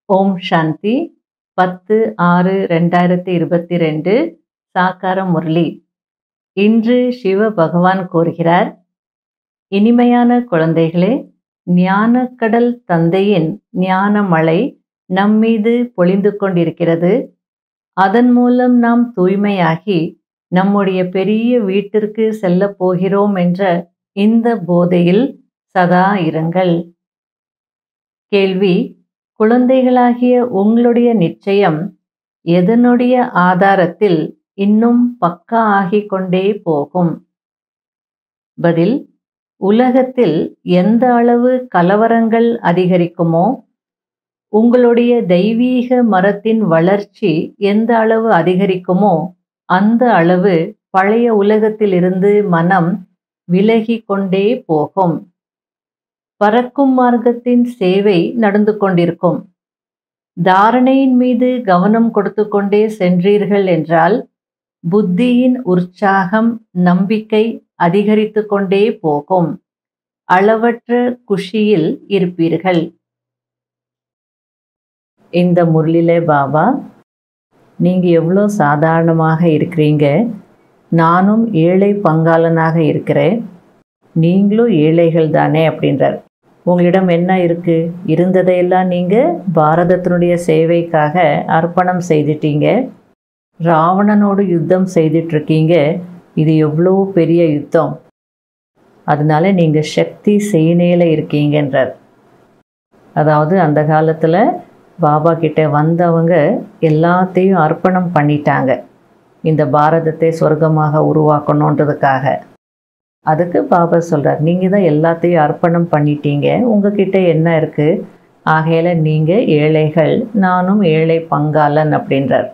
ஓம் சாந்தி பத்து ஆறு ரெண்டாயிரத்தி இருபத்தி ரெண்டு சாக்கார முரளி இன்று சிவ பகவான் கூறுகிறார் இனிமையான குழந்தைகளே ஞானக்கடல் தந்தையின் ஞான மழை நம்மீது பொழிந்து கொண்டிருக்கிறது அதன் மூலம் நாம் தூய்மையாகி நம்முடைய பெரிய வீட்டிற்கு செல்லப் போகிறோம் என்ற இந்த போதையில் சதா இருங்கள் கேள்வி குழந்தைகளாகிய உங்களுடைய நிச்சயம் எதனுடைய ஆதாரத்தில் இன்னும் பக்கா ஆகிக் கொண்டே போகும் பதில் உலகத்தில் எந்த அளவு கலவரங்கள் அதிகரிக்குமோ உங்களுடைய தெய்வீக மரத்தின் வளர்ச்சி எந்த அளவு அதிகரிக்குமோ அந்த அளவு பழைய உலகத்திலிருந்து மனம் விலகி கொண்டே போகும் பறக்கும் மார்க்கத்தின் சேவை நடந்து கொண்டிருக்கும் தாரணையின் மீது கவனம் கொடுத்து கொண்டே சென்றீர்கள் என்றால் புத்தியின் உற்சாகம் நம்பிக்கை அதிகரித்து கொண்டே போகும் அளவற்ற குஷியில் இருப்பீர்கள் இந்த முரளிலே பாபா நீங்கள் எவ்வளோ சாதாரணமாக இருக்கிறீங்க நானும் ஏழை பங்காளனாக இருக்கிறேன் நீங்களும் ஏழைகள் தானே அப்படின்றார் உங்களிடம் என்ன இருக்குது இருந்ததையெல்லாம் நீங்கள் பாரதத்தினுடைய சேவைக்காக அர்ப்பணம் செய்துட்டீங்க ராவணனோடு யுத்தம் செய்துட்ருக்கீங்க இது எவ்வளோ பெரிய யுத்தம் அதனால நீங்கள் சக்தி செய்நேல இருக்கீங்கன்றார் அதாவது அந்த காலத்தில் பாபா கிட்ட வந்தவங்க எல்லாத்தையும் அர்ப்பணம் பண்ணிட்டாங்க இந்த பாரதத்தை சொர்க்கமாக உருவாக்கணுன்றதுக்காக அதுக்கு பாபா சொல்கிறார் நீங்கள் தான் எல்லாத்தையும் அர்ப்பணம் பண்ணிட்டீங்க உங்ககிட்ட என்ன இருக்குது ஆகையில் நீங்கள் ஏழைகள் நானும் ஏழை பங்காளன் அப்படின்றார்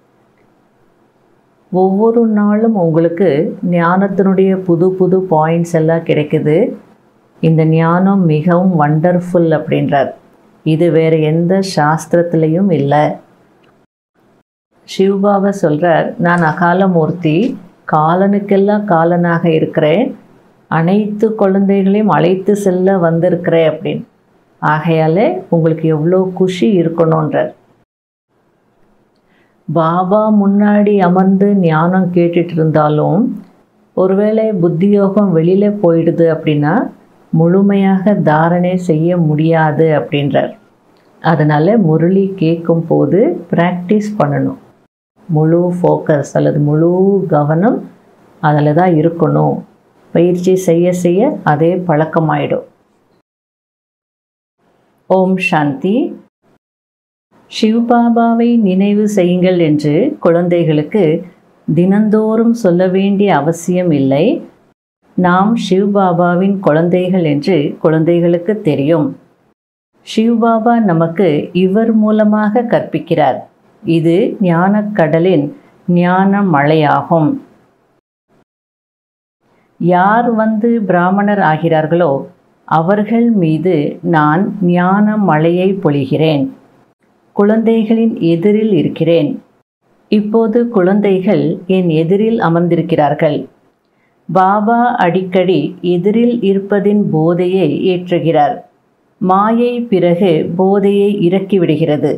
ஒவ்வொரு நாளும் உங்களுக்கு ஞானத்தினுடைய புது புது பாயிண்ட்ஸ் எல்லாம் கிடைக்குது இந்த ஞானம் மிகவும் வண்டர்ஃபுல் அப்படின்றார் இது வேறு எந்த சாஸ்திரத்துலேயும் இல்லை சிவபாபா சொல்கிறார் நான் அகாலமூர்த்தி காலனுக்கெல்லாம் காலனாக இருக்கிறேன் அனைத்து குழந்தைகளையும் அழைத்து செல்ல வந்திருக்கிறேன் அப்படின்னு ஆகையாலே உங்களுக்கு எவ்வளோ குஷி இருக்கணுன்றார் பாபா முன்னாடி அமர்ந்து ஞானம் கேட்டுட்டு இருந்தாலும் ஒருவேளை புத்தியோகம் வெளியில் போயிடுது அப்படின்னா முழுமையாக தாரணை செய்ய முடியாது அப்படின்றார் அதனால் முரளி கேட்கும் போது ப்ராக்டிஸ் பண்ணணும் முழு ஃபோக்கஸ் அல்லது முழு கவனம் அதில் தான் இருக்கணும் பயிற்சி செய்ய செய்ய அதே பழக்கமாயிடும் ஓம் சாந்தி சிவபாபாவை நினைவு செய்யுங்கள் என்று குழந்தைகளுக்கு தினந்தோறும் சொல்ல வேண்டிய அவசியம் இல்லை நாம் சிவபாபாவின் குழந்தைகள் என்று குழந்தைகளுக்கு தெரியும் சிவபாபா நமக்கு இவர் மூலமாக கற்பிக்கிறார் இது ஞானக்கடலின் ஞான மழையாகும் யார் வந்து பிராமணர் ஆகிறார்களோ அவர்கள் மீது நான் ஞான மழையை பொழிகிறேன் குழந்தைகளின் எதிரில் இருக்கிறேன் இப்போது குழந்தைகள் என் எதிரில் அமர்ந்திருக்கிறார்கள் பாபா அடிக்கடி எதிரில் இருப்பதின் போதையை ஏற்றுகிறார் மாயை பிறகு போதையை இறக்கிவிடுகிறது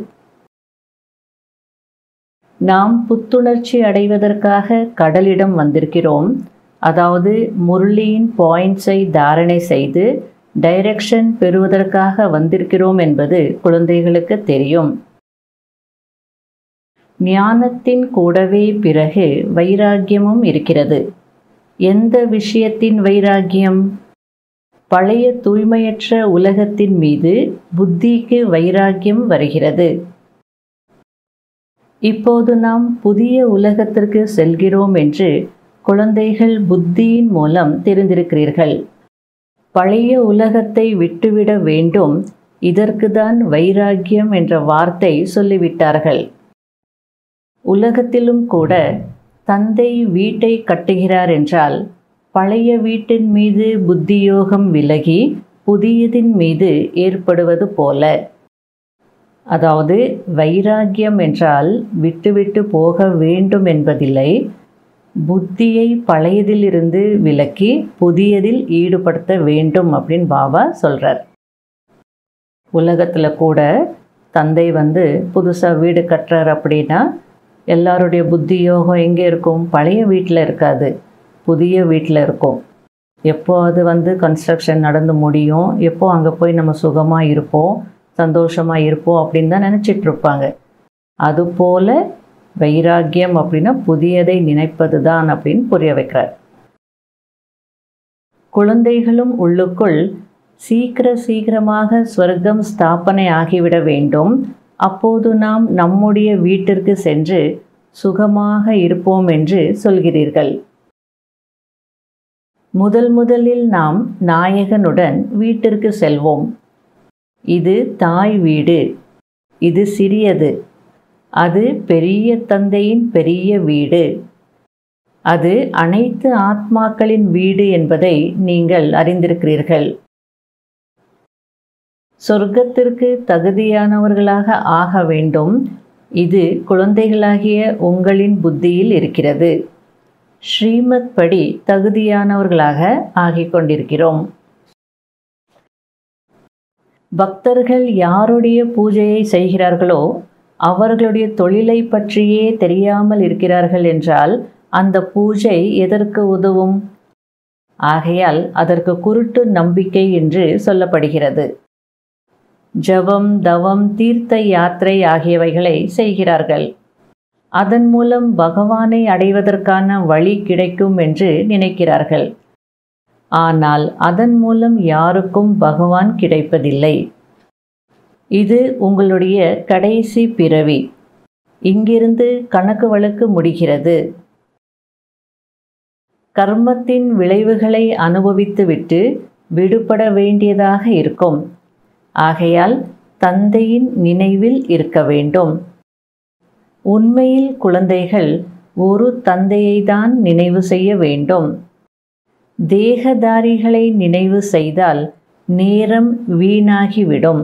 நாம் புத்துணர்ச்சி அடைவதற்காக கடலிடம் வந்திருக்கிறோம் அதாவது முரளியின் பாயிண்ட்ஸை தாரணை செய்து டைரக்ஷன் பெறுவதற்காக வந்திருக்கிறோம் என்பது குழந்தைகளுக்கு தெரியும் ஞானத்தின் கூடவே பிறகு வைராக்கியமும் இருக்கிறது எந்த விஷயத்தின் வைராக்கியம் பழைய தூய்மையற்ற உலகத்தின் மீது புத்திக்கு வைராக்கியம் வருகிறது இப்போது நாம் புதிய உலகத்திற்கு செல்கிறோம் என்று குழந்தைகள் புத்தியின் மூலம் தெரிந்திருக்கிறீர்கள் பழைய உலகத்தை விட்டுவிட வேண்டும் இதற்குதான் வைராக்கியம் என்ற வார்த்தை சொல்லிவிட்டார்கள் உலகத்திலும் கூட தந்தை வீட்டை கட்டுகிறார் என்றால் பழைய வீட்டின் மீது புத்தியோகம் விலகி புதியதின் மீது ஏற்படுவது போல அதாவது வைராக்கியம் என்றால் விட்டுவிட்டு போக வேண்டும் என்பதில்லை புத்தியை பழையதிலிருந்து விலக்கி புதியதில் ஈடுபடுத்த வேண்டும் அப்படின்னு பாபா சொல்கிறார் உலகத்தில் கூட தந்தை வந்து புதுசாக வீடு கட்டுறார் அப்படின்னா எல்லாருடைய புத்தி யோகம் எங்கே இருக்கும் பழைய வீட்டில் இருக்காது புதிய வீட்டில் இருக்கும் எப்போ அது வந்து கன்ஸ்ட்ரக்ஷன் நடந்து முடியும் எப்போ அங்கே போய் நம்ம சுகமாக இருப்போம் சந்தோஷமாக இருப்போம் அப்படின்னு தான் நினச்சிட்டு இருப்பாங்க அதுபோல் வைராக்கியம் அப்படின்னா புதியதை நினைப்பது தான் அப்படின்னு புரிய வைக்கிறார் குழந்தைகளும் உள்ளுக்குள் சீக்கிர சீக்கிரமாக ஸ்வர்க்கம் ஸ்தாபனை ஆகிவிட வேண்டும் அப்போது நாம் நம்முடைய வீட்டிற்கு சென்று சுகமாக இருப்போம் என்று சொல்கிறீர்கள் முதல் முதலில் நாம் நாயகனுடன் வீட்டிற்கு செல்வோம் இது தாய் வீடு இது சிறியது அது பெரிய தந்தையின் பெரிய வீடு அது அனைத்து ஆத்மாக்களின் வீடு என்பதை நீங்கள் அறிந்திருக்கிறீர்கள் சொர்க்கத்திற்கு தகுதியானவர்களாக ஆக வேண்டும் இது குழந்தைகளாகிய உங்களின் புத்தியில் இருக்கிறது ஸ்ரீமத் படி தகுதியானவர்களாக ஆகிக் கொண்டிருக்கிறோம் பக்தர்கள் யாருடைய பூஜையை செய்கிறார்களோ அவர்களுடைய தொழிலை பற்றியே தெரியாமல் இருக்கிறார்கள் என்றால் அந்த பூஜை எதற்கு உதவும் ஆகையால் அதற்கு குருட்டு நம்பிக்கை என்று சொல்லப்படுகிறது ஜபம் தவம் தீர்த்த யாத்திரை ஆகியவைகளை செய்கிறார்கள் அதன் மூலம் பகவானை அடைவதற்கான வழி கிடைக்கும் என்று நினைக்கிறார்கள் ஆனால் அதன் மூலம் யாருக்கும் பகவான் கிடைப்பதில்லை இது உங்களுடைய கடைசி பிறவி இங்கிருந்து கணக்கு வழக்கு முடிகிறது கர்மத்தின் விளைவுகளை அனுபவித்துவிட்டு விடுபட வேண்டியதாக இருக்கும் ஆகையால் தந்தையின் நினைவில் இருக்க வேண்டும் உண்மையில் குழந்தைகள் ஒரு தந்தையை தான் நினைவு செய்ய வேண்டும் தேகதாரிகளை நினைவு செய்தால் நேரம் வீணாகிவிடும்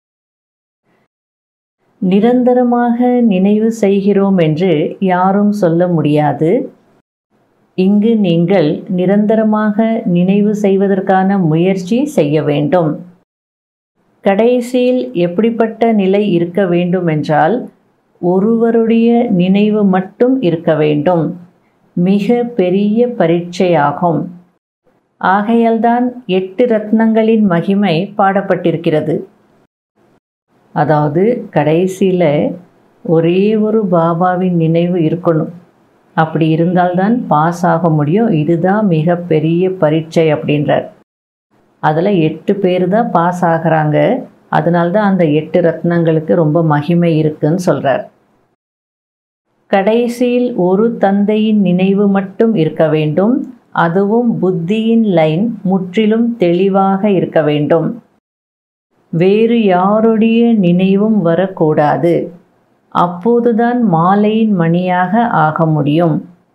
நிரந்தரமாக நினைவு செய்கிறோம் என்று யாரும் சொல்ல முடியாது இங்கு நீங்கள் நிரந்தரமாக நினைவு செய்வதற்கான முயற்சி செய்ய வேண்டும் கடைசியில் எப்படிப்பட்ட நிலை இருக்க வேண்டும் என்றால் ஒருவருடைய நினைவு மட்டும் இருக்க வேண்டும் மிக பெரிய பரீட்சையாகும் ஆகையால்தான் எட்டு ரத்னங்களின் மகிமை பாடப்பட்டிருக்கிறது அதாவது கடைசியில் ஒரே ஒரு பாபாவின் நினைவு இருக்கணும் அப்படி இருந்தால்தான் பாஸ் ஆக முடியும் இதுதான் மிக பெரிய பரீட்சை அப்படின்றார் அதில் எட்டு பேர் தான் பாஸ் ஆகிறாங்க அதனால்தான் அந்த எட்டு ரத்னங்களுக்கு ரொம்ப மகிமை இருக்குன்னு சொல்கிறார் கடைசியில் ஒரு தந்தையின் நினைவு மட்டும் இருக்க வேண்டும் அதுவும் புத்தியின் லைன் முற்றிலும் தெளிவாக இருக்க வேண்டும் வேறு யாருடைய நினைவும் வரக்கூடாது அப்போதுதான் மாலையின் மணியாக ஆக முடியும்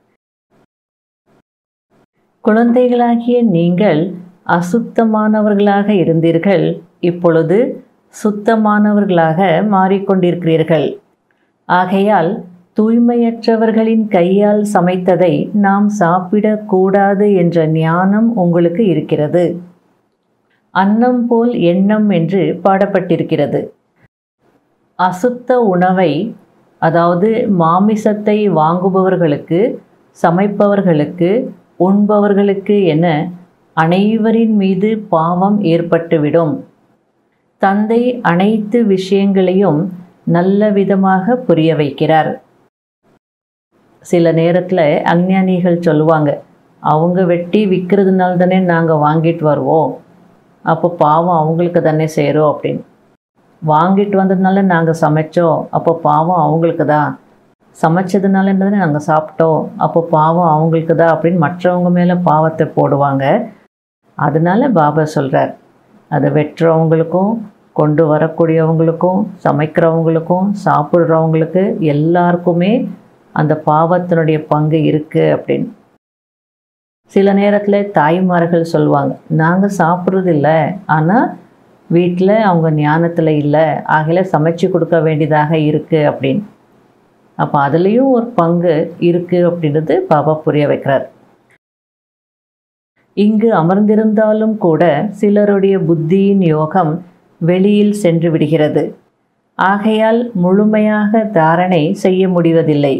குழந்தைகளாகிய நீங்கள் அசுத்தமானவர்களாக இருந்தீர்கள் இப்பொழுது சுத்தமானவர்களாக மாறிக்கொண்டிருக்கிறீர்கள் ஆகையால் தூய்மையற்றவர்களின் கையால் சமைத்ததை நாம் சாப்பிடக்கூடாது என்ற ஞானம் உங்களுக்கு இருக்கிறது அன்னம் போல் எண்ணம் என்று பாடப்பட்டிருக்கிறது அசுத்த உணவை அதாவது மாமிசத்தை வாங்குபவர்களுக்கு சமைப்பவர்களுக்கு உண்பவர்களுக்கு என அனைவரின் மீது பாவம் ஏற்பட்டுவிடும் தந்தை அனைத்து விஷயங்களையும் நல்ல விதமாக புரிய வைக்கிறார் சில நேரத்தில் அஞ்ஞானிகள் சொல்லுவாங்க அவங்க வெட்டி விற்கிறதுனால தானே நாங்கள் வாங்கிட்டு வருவோம் அப்போ பாவம் அவங்களுக்கு தானே சேரும் அப்படின்னு வாங்கிட்டு வந்ததுனால நாங்கள் சமைச்சோம் அப்போ பாவம் அவங்களுக்கு தான் சமைச்சதுனால தானே நாங்கள் சாப்பிட்டோம் அப்போ பாவம் அவங்களுக்கு தான் அப்படின்னு மற்றவங்க மேலே பாவத்தை போடுவாங்க அதனால பாபா சொல்கிறார் அதை வெட்டுறவங்களுக்கும் கொண்டு வரக்கூடியவங்களுக்கும் சமைக்கிறவங்களுக்கும் சாப்பிட்றவங்களுக்கு எல்லாருக்குமே அந்த பாவத்தினுடைய பங்கு இருக்குது அப்படின்னு சில நேரத்தில் தாய்மார்கள் சொல்லுவாங்க நாங்கள் சாப்பிட்றது இல்லை ஆனால் வீட்டில் அவங்க ஞானத்தில் இல்லை ஆகல சமைச்சு கொடுக்க வேண்டியதாக இருக்குது அப்படின்னு அப்போ அதுலேயும் ஒரு பங்கு இருக்குது அப்படின்றது பாபா புரிய வைக்கிறார் இங்கு அமர்ந்திருந்தாலும் கூட சிலருடைய புத்தியின் யோகம் வெளியில் சென்று விடுகிறது ஆகையால் முழுமையாக தாரணை செய்ய முடிவதில்லை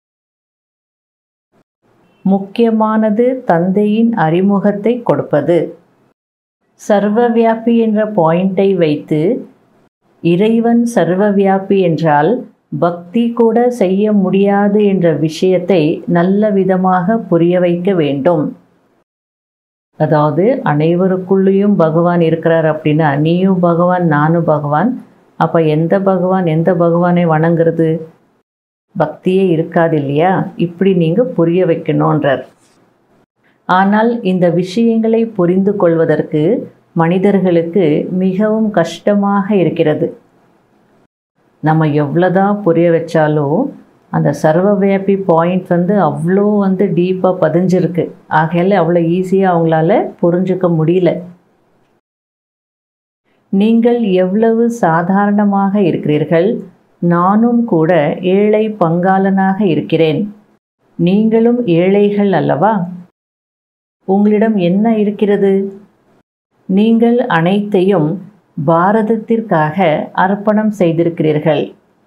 முக்கியமானது தந்தையின் அறிமுகத்தை கொடுப்பது சர்வவியாபி என்ற பாயிண்டை வைத்து இறைவன் சர்வவியாபி என்றால் பக்தி கூட செய்ய முடியாது என்ற விஷயத்தை நல்ல விதமாக புரிய வைக்க வேண்டும் அதாவது அனைவருக்குள்ளேயும் பகவான் இருக்கிறார் அப்படின்னா நீயும் பகவான் நானும் பகவான் அப்போ எந்த பகவான் எந்த பகவானை வணங்குறது பக்தியே இருக்காது இல்லையா இப்படி நீங்கள் புரிய வைக்கணுன்றார் ஆனால் இந்த விஷயங்களை புரிந்து கொள்வதற்கு மனிதர்களுக்கு மிகவும் கஷ்டமாக இருக்கிறது நம்ம எவ்வளோதான் புரிய வச்சாலும் அந்த சர்வவியாபி பாயிண்ட் வந்து அவ்வளோ வந்து டீப்பாக பதிஞ்சிருக்கு ஆகையால் அவ்வளோ ஈஸியாக அவங்களால புரிஞ்சுக்க முடியல நீங்கள் எவ்வளவு சாதாரணமாக இருக்கிறீர்கள் நானும் கூட ஏழை பங்காளனாக இருக்கிறேன் நீங்களும் ஏழைகள் அல்லவா உங்களிடம் என்ன இருக்கிறது நீங்கள் அனைத்தையும் பாரதத்திற்காக அர்ப்பணம் செய்திருக்கிறீர்கள்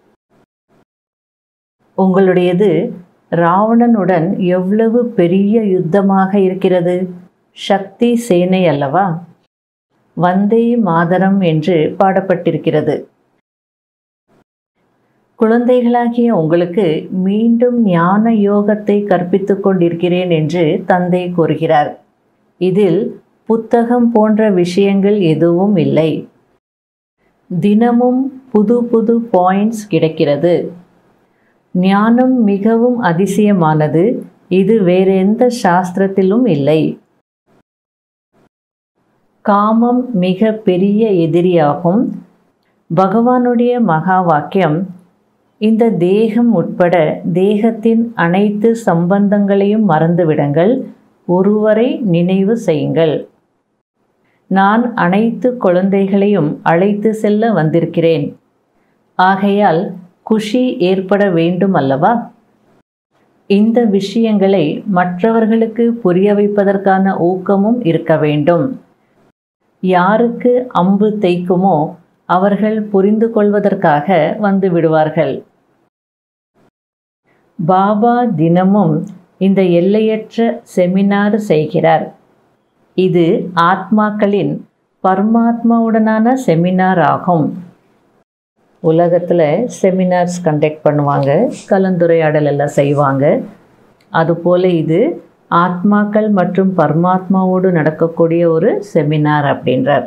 உங்களுடையது ராவணனுடன் எவ்வளவு பெரிய யுத்தமாக இருக்கிறது சக்தி சேனை அல்லவா வந்தே மாதரம் என்று பாடப்பட்டிருக்கிறது குழந்தைகளாகிய உங்களுக்கு மீண்டும் ஞான யோகத்தை கற்பித்துக் கொண்டிருக்கிறேன் என்று தந்தை கூறுகிறார் இதில் புத்தகம் போன்ற விஷயங்கள் எதுவும் இல்லை தினமும் புது புது பாயிண்ட்ஸ் கிடைக்கிறது ஞானம் மிகவும் அதிசயமானது இது வேறெந்த சாஸ்திரத்திலும் இல்லை காமம் மிக பெரிய எதிரியாகும் பகவானுடைய மகா வாக்கியம் இந்த தேகம் உட்பட தேகத்தின் அனைத்து சம்பந்தங்களையும் மறந்துவிடுங்கள் ஒருவரை நினைவு செய்யுங்கள் நான் அனைத்து குழந்தைகளையும் அழைத்து செல்ல வந்திருக்கிறேன் ஆகையால் குஷி ஏற்பட வேண்டும் அல்லவா இந்த விஷயங்களை மற்றவர்களுக்கு புரிய வைப்பதற்கான ஊக்கமும் இருக்க வேண்டும் யாருக்கு அம்பு தைக்குமோ அவர்கள் புரிந்து கொள்வதற்காக வந்து விடுவார்கள் பாபா தினமும் இந்த எல்லையற்ற செமினார் செய்கிறார் இது ஆத்மாக்களின் பரமாத்மாவுடனான செமினார் ஆகும் உலகத்தில் செமினார்ஸ் கண்டக்ட் பண்ணுவாங்க கலந்துரையாடல் எல்லாம் செய்வாங்க அதுபோல் இது ஆத்மாக்கள் மற்றும் பரமாத்மாவோடு நடக்கக்கூடிய ஒரு செமினார் அப்படின்றார்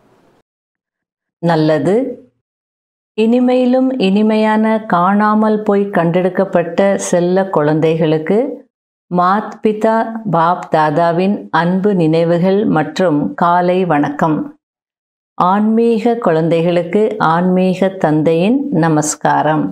நல்லது இனிமையிலும் இனிமையான காணாமல் போய் கண்டெடுக்கப்பட்ட செல்ல குழந்தைகளுக்கு மாத் பிதா பாப் தாதாவின் அன்பு நினைவுகள் மற்றும் காலை வணக்கம் ஆன்மீக குழந்தைகளுக்கு ஆன்மீக தந்தையின் நமஸ்காரம்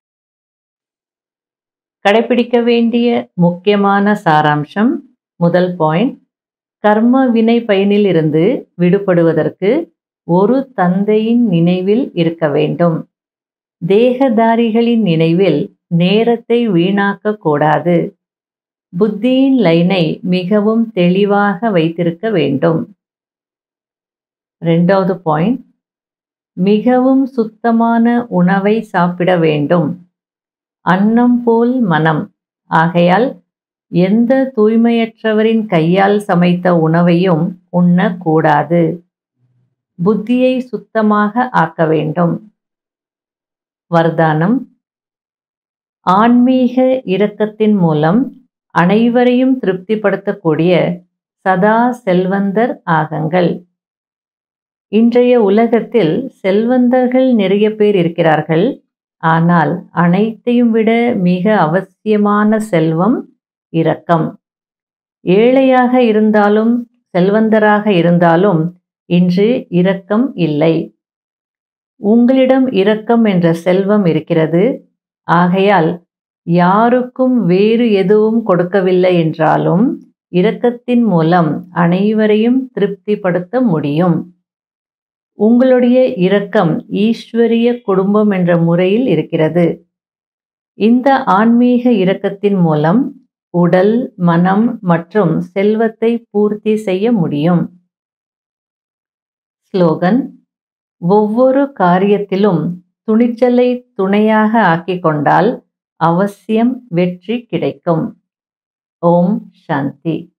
கடைபிடிக்க வேண்டிய முக்கியமான சாராம்சம் முதல் பாயிண்ட் கர்ம வினை பயனிலிருந்து விடுபடுவதற்கு ஒரு தந்தையின் நினைவில் இருக்க வேண்டும் தேகதாரிகளின் நினைவில் நேரத்தை வீணாக்க கூடாது புத்தியின் லைனை மிகவும் தெளிவாக வைத்திருக்க வேண்டும் ரெண்டாவது பாயிண்ட் மிகவும் சுத்தமான உணவை சாப்பிட வேண்டும் அன்னம் போல் மனம் ஆகையால் எந்த தூய்மையற்றவரின் கையால் சமைத்த உணவையும் உண்ணக்கூடாது புத்தியை சுத்தமாக ஆக்க வேண்டும் வர்தானம் ஆன்மீக இரக்கத்தின் மூலம் அனைவரையும் திருப்திப்படுத்தக்கூடிய சதா செல்வந்தர் ஆகங்கள் இன்றைய உலகத்தில் செல்வந்தர்கள் நிறைய பேர் இருக்கிறார்கள் ஆனால் அனைத்தையும் விட மிக அவசியமான செல்வம் இரக்கம் ஏழையாக இருந்தாலும் செல்வந்தராக இருந்தாலும் இன்று இரக்கம் இல்லை உங்களிடம் இரக்கம் என்ற செல்வம் இருக்கிறது ஆகையால் யாருக்கும் வேறு எதுவும் கொடுக்கவில்லை என்றாலும் இரக்கத்தின் மூலம் அனைவரையும் திருப்திப்படுத்த முடியும் உங்களுடைய இரக்கம் ஈஸ்வரிய குடும்பம் என்ற முறையில் இருக்கிறது இந்த ஆன்மீக இரக்கத்தின் மூலம் உடல் மனம் மற்றும் செல்வத்தை பூர்த்தி செய்ய முடியும் ஸ்லோகன் ஒவ்வொரு காரியத்திலும் துணிச்சலை துணையாக ஆக்கிக் கொண்டால் அவசியம் வெற்றி கிடைக்கும் ஓம் சாந்தி